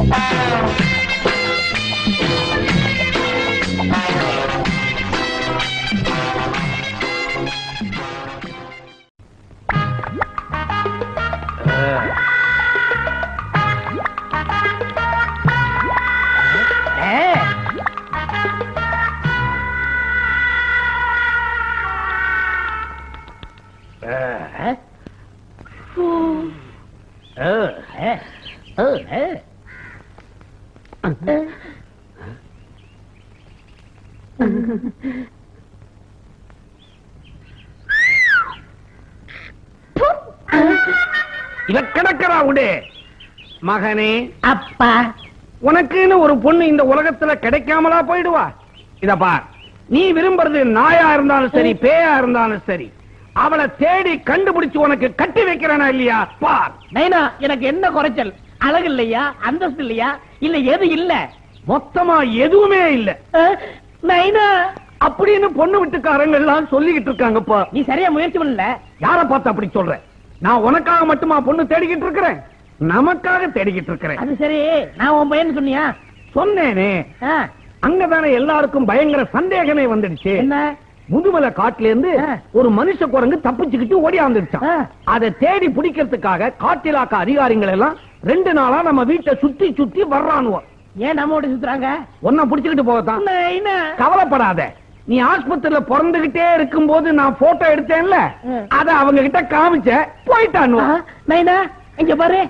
இவ கிடக்கிறா உண்டு மகனே அப்பா உனக்குன்னு ஒரு பொண்ணு இந்த உலகத்துல கிடைக்காமலா போயிடுவா இத பார் நீ விரும்புறது நாயா இருந்தாலும் சரி பேயா இருந்தாலும் சரி அவளை தேடி கண்டுபிடிச்சு உனக்கு கட்டி வைக்கிறனா இல்லையா பார் நைனா எனக்கு என்ன குறைச்சல் அழகு இல்லையா அந்தஸ்து இல்லையா இல்ல எது இல்ல மொத்தமா எதுவுமே இல்ல அஹ், நைனா அப்படின்னு பொண்ணு வீட்டுக்காரங்க எல்லாம் சொல்லிக்கிட்டு இருக்காங்கப்பா நீ சரியா முயற்சி பண்ணல யார பார்த்து அப்படி சொல்ற நான் உனக்காக மட்டுமா பொண்ணு தேடிக்கிட்டு இருக்கிறேன் நமக்காக தேடிக்கிட்டு இருக்கிறேன் அது சரி நான் உன் பையன் சொன்னியா சொன்னேனே ஆ, அங்கதானே எல்லாருக்கும் பயங்கர சந்தேகமே வந்துடுச்சு என்ன முதுமலை காட்டுல இருந்து ஆ. ஒரு மனுஷ குரங்கு தப்பிச்சுக்கிட்டு ஓடியாந்துருச்சான் ஆ. அதை தேடி பிடிக்கிறதுக்காக காட்டிலாக்க அதிகாரிகள் எல்லாம் ரெண்டு நாளா நம்ம வீட்டை சுத்தி சுத்தி வர்றானுவோம் ஏன் நம்ம ஓடி சுத்துறாங்க ஒன்ன புடிச்சுக்கிட்டு போகத்தான் நைனா கவலைப்படாத நீ ஆஸ்பத்திரியில பிறந்துகிட்டே இருக்கும்போது நான் போட்டோ எடுத்தேன்ல ம். அத அவங்க கிட்ட காமிச்ச போயிட்டானு ஆ, நைனா இங்க பாரு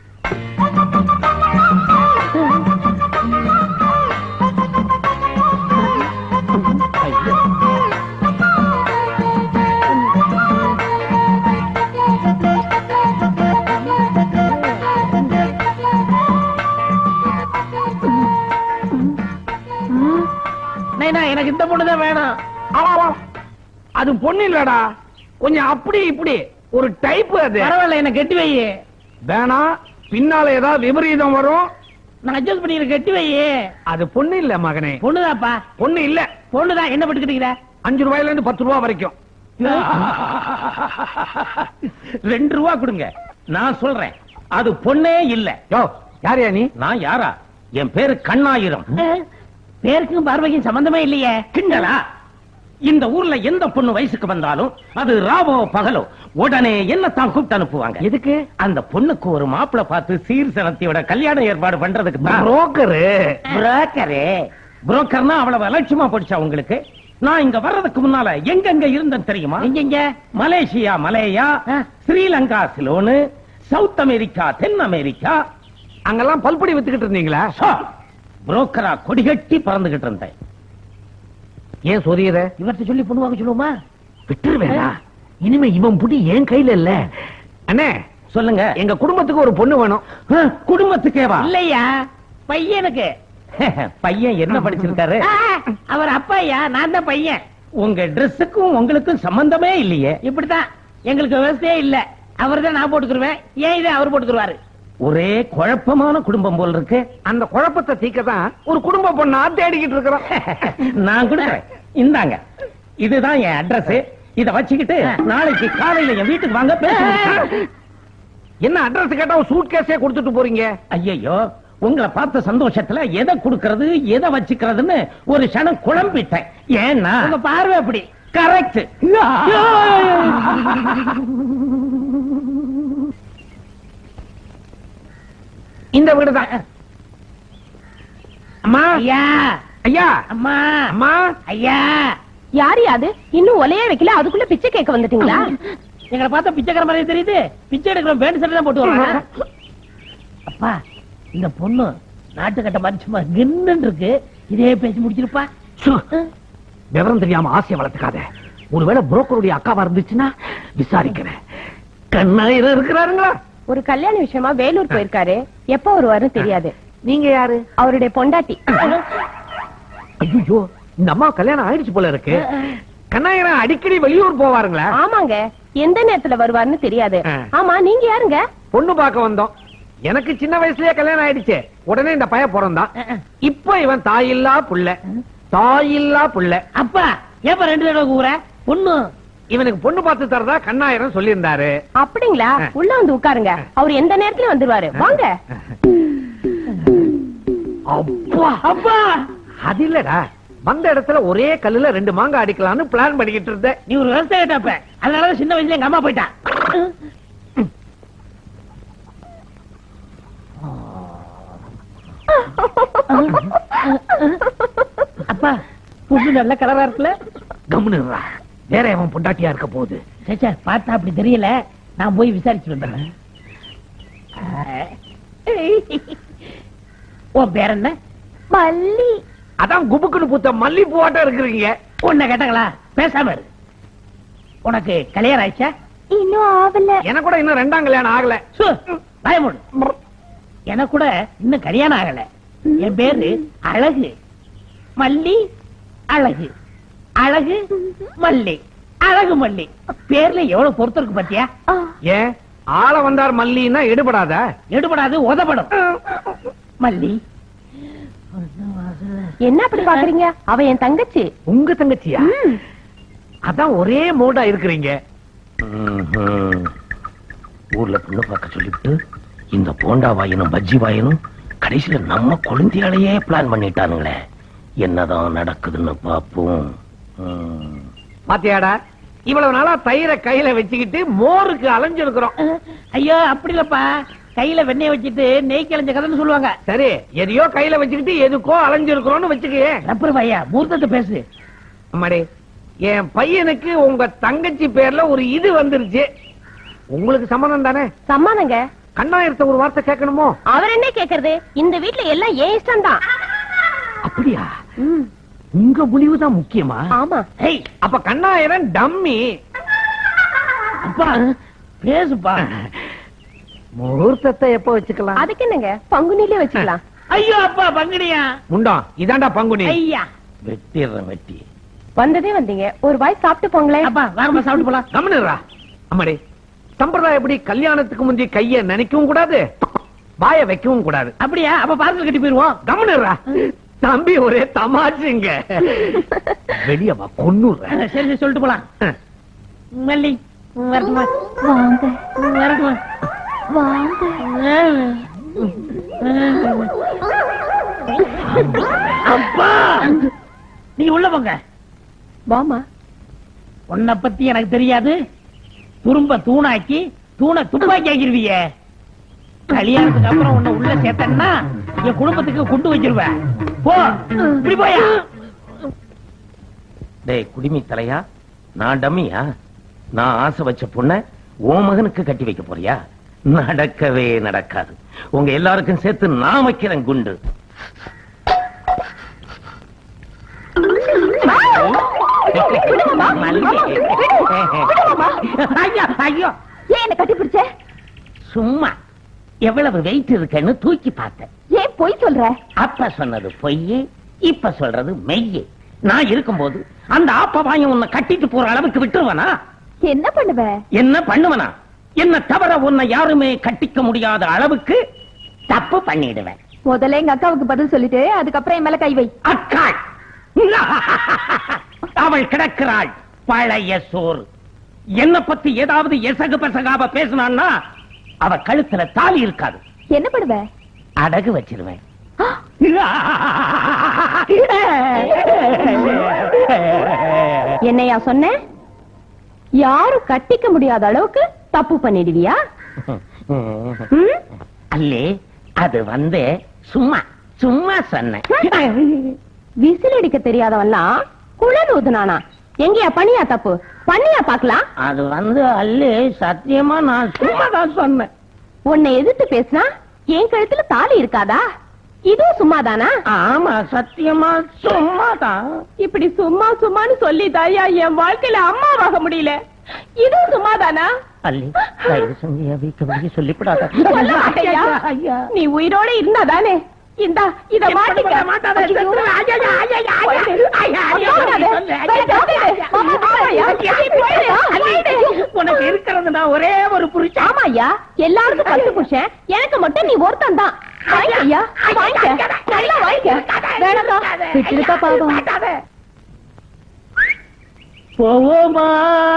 நைனா எனக்கு இந்த பொண்ணு தான் வேணும் ஆமா, அது பொண்ணு இல்லடா கொஞ்சம் அப்படி இப்படி ஒரு டைப் அது பரவாயில்ல என்ன கெட்டி வை வேணா பின்னால ஏதாவது விபரீதம் வரும் நான் அட்ஜஸ்ட் பண்ணிக்கிற கெட்டி வை அது பொண்ணு இல்ல மகனே பொண்ணுதாப்பா பொண்ணு இல்ல பொண்ணுதான் என்ன பட்டுக்கிட்டீங்க அஞ்சு ரூபாயில இருந்து பத்து ரூபாய் வரைக்கும் ரெண்டு ரூபா கொடுங்க நான் சொல்றேன் அது பொண்ணே இல்ல யோ யாரையா நீ நான் யாரா என் பேரு கண்ணாயிரம் பேருக்கும் பார்வைக்கும் சம்பந்தமே இல்லையே கிண்டலா இந்த ஊர்ல எந்த பொண்ணு வயசுக்கு வந்தாலும் அது ராவோ பகலோ உடனே என்னத்தான் கூப்பிட்டு அனுப்புவாங்க எதுக்கு அந்த பொண்ணுக்கு ஒரு மாப்பிளை பார்த்து சீர்சனத்தையோட கல்யாணம் ஏற்பாடு பண்றதுக்கு தான் புரோக்கரு புரோக்கரு புரோக்கர்னா அவ்வளவு அலட்சியமா போடுச்சா உங்களுக்கு நான் இங்க வர்றதுக்கு முன்னால எங்கெங்க இருந்தேன் தெரியுமா எங்க இங்க மலேசியா மலேயா ஆ. ஸ்ரீலங்கா சிலோனு சவுத் அமெரிக்கா தென் அமெரிக்கா அங்கெல்லாம் பல்படி வித்துக்கிட்டு இருந்தீங்களா சோ, புரோக்கரா கொடிகட்டி பறந்துகிட்டு இருந்தேன் ஏன் சொரியத இவர்கிட்ட சொல்லி பொண்ணு வாங்க சொல்லுவோமா விட்டுருவேடா இனிமே இவன் புடி என் கையில இல்ல அண்ணே சொல்லுங்க எங்க குடும்பத்துக்கு ஒரு பொண்ணு வேணும் ஆ, குடும்பத்துக்கேவா இல்லையா பையனுக்கு பையன் என்ன படிச்சிருக்காரு ஆ, அவர் அப்பாயா நான் தான் பையன் உங்க ட்ரெஸ்ஸுக்கும் உங்களுக்கும் சம்பந்தமே இல்லையே இப்படித்தான் எங்களுக்கு விவசாயே இல்ல அவர் தான் நான் போட்டுக்கிருவேன் ஏன் இதை அவர் போட்டுக்கிருவாரு ஒரே குழப்பமான குடும்பம் போல் இருக்கு அந்த குழப்பத்தை தீக்க தான் ஒரு குடும்ப பொண்ணா தேடிக்கிட்டு இருக்கிறோம் நான் கொடுக்குறேன் இந்தாங்க இதுதான் என் அட்ரஸ் இத வச்சுக்கிட்டு நாளைக்கு காலையில என் வீட்டுக்கு வாங்க பேசுவோம் என்ன அட்ரஸ் கேட்டா ஒரு சூட் கேஸே கொடுத்துட்டு போறீங்க ஐயோ உங்களை பார்த்த சந்தோஷத்துல எதை கொடுக்கறது எதை வச்சுக்கிறதுன்னு ஒரு க்ஷணம் குழம்பிட்டேன் ஏன்னா உங்க பார்வை அப்படி கரெக்ட் இந்த வீடுதான் அம்மா ஐயா ஐயா அம்மா அம்மா ஐயா யாரு அது இன்னும் ஒலையே வைக்கல அதுக்குள்ள பிச்சை கேட்க வந்துட்டீங்களா எங்களை பார்த்தா பிச்சைக்கார மாதிரி தெரியுது பிச்சை எடுக்கிற பேண்ட் சட்டை தான் போட்டு வராங்க அப்பா இந்த பொண்ணு நாட்டுக்கட்ட மாதிரி சும்மா கின்னு இருக்கு இதே பேசி முடிச்சிருப்பா சு, விவரம் தெரியாம ஆசையை வளர்த்துக்காத ஒருவேளை புரோக்கருடைய அக்காவா இருந்துச்சுன்னா விசாரிக்கிறேன் கண்ணாயிரம் இருக்கிறாருங்களா ஒரு கல்யாண விஷயமா வேலூர் போயிருக்காரு எப்ப வருவாருன்னு தெரியாது நீங்க யாரு அவருடைய பொண்டாட்டி ஐயோ இந்த அம்மா கல்யாணம் ஆயிடுச்சு போல இருக்கு கண்ணாயிரம் அடிக்கடி வெளியூர் போவாருங்களா ஆமாங்க எந்த நேரத்துல வருவாருன்னு தெரியாது ஆ. ஆமா நீங்க யாருங்க பொண்ணு பார்க்க வந்தோம் எனக்கு சின்ன வயசுலயே கல்யாணம் ஆயிடுச்சு உடனே இந்த பையன் பிறந்தான் இப்ப இவன் தாயில்லா புள்ள தாயில்லா புள்ள அப்பா ஏப்பா ரெண்டு தடவை கூற பொண்ணு இவனுக்கு பொண்ணு பார்த்து தரதா கண்ணாயிரம் சொல்லியிருந்தாரு அப்படிங்களா ஆ. உள்ள வந்து உட்காருங்க அவர் எந்த நேரத்துல வந்துருவாரு வாங்க அப்பா அப்பா அது இல்லடா வந்த இடத்துல ஒரே கல்லுல ரெண்டு மாங்காய் அடிக்கலாம்னு பிளான் பண்ணிக்கிட்டு இருந்தேன் நீ ஒரு விவசாய டாப்ப அதனாலதான் சின்ன வயசுல எங்க அம்மா போயிட்டான் அப்பா புது நல்ல கலரா இருக்குல்ல கம்னுறா வேற அவன் பொண்டாட்டியா இருக்க போகுது சேச்சா பார்த்தா அப்படி தெரியல நான் போய் விசாரிச்சு வந்துடுறேன் உன் பேர் என்ன மல்லி அதான் குபுக்குன்னு பூத்த மல்லிப்பூவாட்டம் இருக்கிறீங்க உன்னை கேட்டாங்களா பேசாம இரு உனக்கு கல்யாணம் ஆயிடுச்சா இன்னும் ஆவல எனக்கு கூட இன்னும் ரெண்டாம் கல்யாணம் ஆகல சு, பயமுடு எனக்கு கூட இன்னும் கல்யாணம் ஆகல என் பேரு அழகு மல்லி அழகு அழகு மல்லி அழகு மல்லி பேர்ல எவ்வளவு பொறுத்து இருக்கு பாத்தியா ஆ, ஏன் ஆள வந்தார் மல்லின்னா எடுபடாத எடுபடாது உதப்படும் மல்லி என்ன அப்படி பாக்குறீங்க அவ என் தங்கச்சி உங்க தங்கச்சியா ம். அதான் ஒரே மூடா இருக்கிறீங்க ஊர்ல பொண்ணு பார்க்க சொல்லிவிட்டு இந்த போண்டா வாயனும் பஜ்ஜி வாயனும் கடைசியில நம்ம குழந்தையாலேயே பிளான் பண்ணிட்டானுங்களே என்னதான் நடக்குதுன்னு பாப்போம் ம். பாத்தியாடா இவ்வளவு நாளா தயிரை கையில வச்சுக்கிட்டு மோருக்கு அலைஞ்சிருக்கிறோம் ஐயோ அப்படி இல்லப்பா கையில வெண்ணெய் வச்சுட்டு நெய் கிழஞ்ச கதைன்னு சொல்லுவாங்க சரி எதையோ கையில வச்சுக்கிட்டு எதுக்கோ அலைஞ்சிருக்கிறோம்னு வச்சுக்கே ரப்பர் பையா மூர்த்தத்தை பேசு அம்மாடி என் பையனுக்கு உங்க தங்கச்சி பேர்ல ஒரு இது வந்துருச்சு உங்களுக்கு சம்மதம் தானே சம்மானங்க கண்ணாயிரத்த ஒரு வார்த்தை கேட்கணுமோ அவர் என்ன கேக்குறது இந்த வீட்ல எல்லாம் ஏன் இஷ்டம் தான் அப்படியா உங்க முடிவு தான் முக்கியமா ஆமா ஏய் அப்ப கண்ணாயிரம் டம்மி அப்பா பேசுப்பா முகூர்த்தத்தை எப்ப வச்சுக்கலாம் அதுக்கு என்னங்க பங்குனிலே வச்சுக்கலாம் ஐயோ அப்பா பங்குனியா முண்டம் இதாண்டா பங்குனி ஐயா வெட்டிடுறேன் வெட்டி வந்ததே வந்தீங்க ஒரு வாய் சாப்பிட்டு போங்களேன் அப்பா வாரமா சாப்பிட்டு போலாம் கவனிடுறா அம்மாடி சம்பிரதாயம் எப்படி கல்யாணத்துக்கு முந்தி கைய நினைக்கவும் கூடாது வாய வைக்கவும் கூடாது அப்படியா அப்ப பார்சல் கட்டி போயிருவோம் கவனிடுறா தம்பி ஒரே தமாஷுங்க வெளிய வா கொன்னுடுறேன் சரி சரி சொல்லிட்டு போலாம் மல்லி வரட்டுமா வாங்க வரட்டுமா வாங்க அப்பா நீ உள்ள போங்க வாமா உன்னை பத்தி எனக்கு தெரியாது துரும்ப தூணாக்கி தூணை துப்பாக்கி ஆக்கிருவிய கல்யாணத்துக்கு அப்புறம் உன்னை உள்ள சேர்த்தன்னா என் குடும்பத்துக்கு கொண்டு வச்சிருவேன் போ இப்படி போயா டேய் குடிமி தலையா நான் டம்மியா நான் ஆசை வச்ச பொண்ண உன் மகனுக்கு கட்டி வைக்க போறியா நடக்கவே நடக்காது உங்க எல்லாருக்கும் சேர்த்து நான் வைக்கிறேன் குண்டு ஐயோ ஐயோ ஏன் என்ன கட்டி பிடிச்ச சும்மா எவ்வளவு வெயிட் இருக்குன்னு தூக்கி பார்த்தேன் ஏன் பொய் சொல்ற அப்ப சொன்னது பொய் இப்ப சொல்றது மெய் நான் இருக்கும்போது அந்த ஆப்பவாயம் உன்னை கட்டிட்டு போற அளவுக்கு விட்டுருவனா என்ன பண்ணுவ என்ன பண்ணுவனா என்ன தவிர உன்னை யாருமே கட்டிக்க முடியாத அளவுக்கு தப்பு பண்ணிடுவேன் முதல்ல எங்க அக்காவுக்கு பதில் சொல்லிட்டு அதுக்கப்புறம் என் மேல கை வை அக்காள் அவள் கிடக்கிறாள் பழைய சோறு என்ன பத்தி ஏதாவது எசகு பெசகாவ பேசினான்னா அவ கழுத்துல தாலி இருக்காது என்ன பண்ணுவ அடகு வச்சிருவேன் என்னையா சொன்ன யாரும் கட்டிக்க முடியாத அளவுக்கு தப்பு பண்ணிடுவியா ம்? அல்லே அது வந்து சும்மா சும்மா சொன்னேன் விசில் அடிக்க தெரியாதவன்லாம் குழல் ஊதுனானா எங்கயா பண்ணியா தப்பு பண்ணியா பாக்கலாம் அது வந்து அல்லே சத்தியமா நான் சும்மா தான் சொன்னேன் உன்னை எதிர்த்து பேசினா என் கழுத்துல தாலி இருக்காதா இதுவும் சும்மாதானா ஆமா சத்தியமா சும்மா தான் இப்படி சும்மா சும்மான்னு சொல்லி தாயா என் வாழ்க்கையில அம்மாவாக முடியல இதுவும் சும்மாதானா அல்லி தயவு செஞ்சு என் வீட்டு வழி சொல்லிவிடாத சொல்ல மாட்டேயா? ஐயா நீ உயிரோட இருந்தாதானே இந்தா இத மாட்டிக்க மாட்டாத, ஐயோ. செத்துரு. ஐயா, ஐயா, ஐயா, ஐயா, ஐயா, ஐயா, ஐயா, போகாத. சொல்லு. வேற போகாத. மாமா, மாமாயா? நீ போயிடு. போயிடு. உனக்கு இருக்கிறது நான் ஒரே ஒரு புருஷன் ஆமா ஐயா எல்லாருக்கும் பத்து புருஷன் எனக்கு மட்டும் நீ ஒருத்தன் தான் வாங்க ஐயா வாங்க நல்லா வாங்க வேணாக்கா விட்டுருக்கா பாவம் போவோமா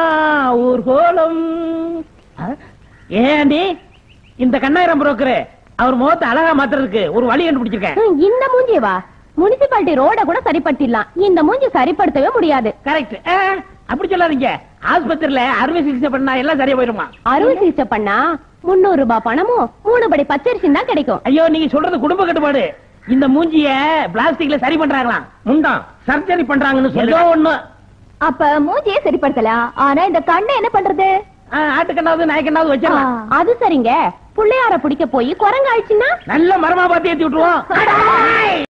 ஊர்கோலம் ஏண்டி இந்த கண்ணாயிரம் புரோக்கரு அவர் முகத்தை அழகா மாத்துறதுக்கு ஒரு வழி கண்டுபிடிச்சிருக்கேன் ஹம், இந்த மூஞ்சியவா முனிசிபாலிட்டி ரோட கூட சரிப்படுத்திடலாம் இந்த மூஞ்சி சரிப்படுத்தவே முடியாது கரெக்ட் அப்படி சொல்லாதீங்க ஆஸ்பத்திரியில அறுவை சிகிச்சை பண்ணா எல்லாம் சரியா போயிருமா அறுவை சிகிச்சை பண்ணா முன்னூறு ரூபாய் பணமும் மூணு படி பச்சரிசி தான் கிடைக்கும் ஐயோ நீங்க சொல்றது குடும்ப கட்டுப்பாடு இந்த மூஞ்சிய பிளாஸ்டிக்ல சரி பண்றாங்களாம் முண்டாம் சர்ஜரி பண்றாங்கன்னு ஏதோ சொல்லுதோ ஒண்ணு அப்ப மூஞ்சியே சரிப்படுத்தலாம் ஆனா இந்த கண்ணை என்ன பண்றது ஆ, ஆட்டுக்கண்ணாவது நாய்க்கண்ணாவது வச்சிடலாம் அது சரிங்க புள்ளையார பிடிக்க போய் குரங்கு ஆயிடுச்சுன்னா நல்ல மரமா பார்த்து ஏத்தி விட்டுருவோம்